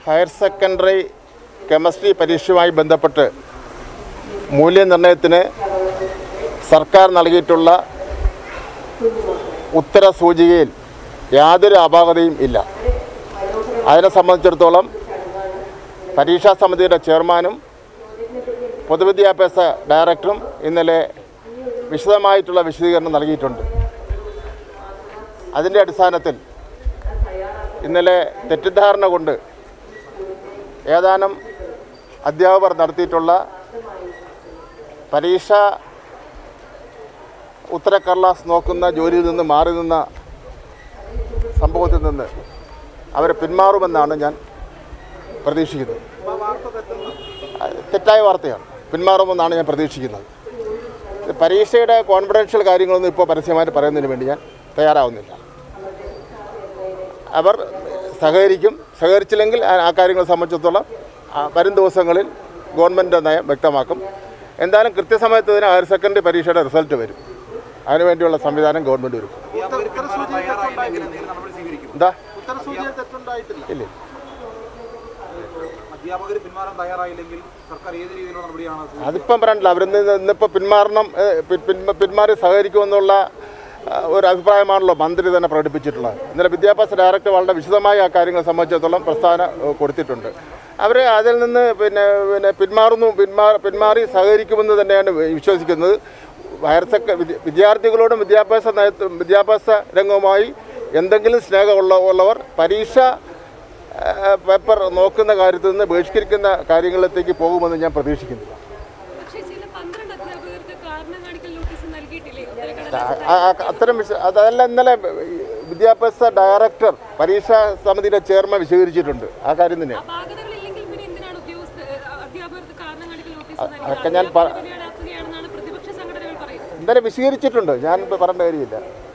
Higher secondary chemistry പരീക്ഷയുമായി ബന്ധപ്പെട്ട് മൂല്യനിർണ്ണയത്തിന് സർക്കാർ നൽകിയിട്ടുള്ള ഉത്തര സൂചികയിൽ യാതൊരു അപാകതയും ഇല്ല അതിനെ സംബന്ധിച്ചിടത്തോളം പരീക്ഷാ സമിതിയുടെ ചെയർമാനും പൊതുവിദ്യാഭ്യാസ ഡയറക്ടറും ഇന്നലെ വിശദമായിട്ടുള്ള വിശദീകരണം നൽകിയിട്ടുണ്ട് അതിൻ്റെ അടിസ്ഥാനത്തിൽ ഇന്നലെ തെറ്റിദ്ധാരണ കൊണ്ട് ഏതാനും അധ്യാപകർ നടത്തിയിട്ടുള്ള പരീക്ഷ ഉത്തരക്കടലാസ് നോക്കുന്ന ജോലിയിൽ നിന്ന് മാറി നിന്ന സംഭവത്തിൽ നിന്ന് അവർ പിന്മാറുമെന്നാണ് ഞാൻ പ്രതീക്ഷിക്കുന്നത് അത് തെറ്റായ വാർത്തയാണ് പിന്മാറുമെന്നാണ് ഞാൻ പ്രതീക്ഷിക്കുന്നത് ഇത് പരീക്ഷയുടെ കോൺഫിഡൻഷ്യൽ കാര്യങ്ങളൊന്നും ഇപ്പോൾ പരസ്യമായിട്ട് പറയുന്നതിന് വേണ്ടി ഞാൻ തയ്യാറാവുന്നില്ല അവർ സഹകരിക്കും സഹകരിച്ചില്ലെങ്കിൽ ആ- ആ കാര്യങ്ങളെ സംബന്ധിച്ചിടത്തോളം ആ, വരും ദിവസങ്ങളിൽ ഗവൺമെൻറ് നയം വ്യക്തമാക്കും എന്തായാലും കൃത്യസമയത്ത് ഇതിന് ഹയർ സെക്കൻഡറി പരീക്ഷയുടെ റിസൾട്ട് വരും അതിനുവേണ്ടിയുള്ള സംവിധാനം ഗവൺമെൻറ് ഒരുക്കും എന്താ ഉത്തരസൂചിയിൽ തെറ്റുണ്ടായിട്ടില്ല ഇല്ല അധ്യാപകർ പിന്മാറാൻ തയ്യാറായില്ലെങ്കിൽ സർക്കാർ ഏത് രീതിയിലുള്ള നടപടിയാണ് സ്വീകരിക്കുക? അതിപ്പം പറയണ്ടല്ലോ അവരിന്ന് ഇന്നിപ്പോൾ പിന്മാറണം ഏഹ്, പി- പിന്മ- പിന്മാറി സഹകരിക്കുമെന്നുള്ള ആ, ഒരു അഭിപ്രായമാണല്ലോ മന്ത്രി തന്നെ പ്രകടിപ്പിച്ചിട്ടുള്ളത് ഇന്നലെ വിദ്യാഭ്യാസ ഡയറക്ടർ വളരെ വിശദമായി ആ കാര്യങ്ങൾ സംബന്ധിച്ചിടത്തോളം പ്രസ്താവന ഏഹ്, കൊടുത്തിട്ടുണ്ട് അവർ അതിൽ നിന്ന് പിന്നെ പിന്നെ പിന്മാറുന്നു പിന്മാ പിന്മാറി സഹകരിക്കുമെന്ന് തന്നെയാണ് വിശ്വസിക്കുന്നത് ഹയർ സെക്ക വിദ്യ- വിദ്യാർത്ഥികളോടും വിദ്യാഭ്യാസ നയത്ത് വിദ്യാഭ്യാസ രംഗവുമായി എന്തെങ്കിലും സ്നേഹമുള്ള ഉള്ളവർ പരീക്ഷ ആ, പേപ്പർ നോക്കുന്ന കാര്യത്തിൽ നിന്ന് ബഹിഷ്കരിക്കുന്ന കാര്യങ്ങളിലേക്ക് പോകുമെന്ന് ഞാൻ പ്രതീക്ഷിക്കുന്നില്ല പക്ഷേ ചില പന്ത്രണ്ട് അധ്യാപകർക്ക് കാരണം കാണിക്കൽ നോട്ടീസ് നൽകിയിട്ടില്ലേ ഉത്തരക്കടലാസ് ആ- ആ- അത്തരം വിഷ അതല്ല ഇന്നലെ വിദ്യാഭ്യാസ ഡയറക്ടർ പരീക്ഷാ സമിതിയുടെ ചെയർമാൻ വിശദീകരിച്ചിട്ടുണ്ട് ആ കാര്യം തന്നെ അപാകതകളില്ലെങ്കിൽ പിന്നെ എന്തിനാണ് ഉദ്യോഗസ്ഥ അധ്യാപകർക്ക് കാരണം കാണിക്കൽ നോട്ടീസ് അതൊക്കെ ഞാൻ പ- നൽകിയത് ആക്കുകയാണെന്നാണ് പ്രതിപക്ഷ സംഘടനകൾ പറയുന്നത് ഇന്നലെ വിശദീകരിച്ചിട്ടുണ്ട് ഞാൻ ഇപ്പോൾ പറയേണ്ട കാര്യമില്ല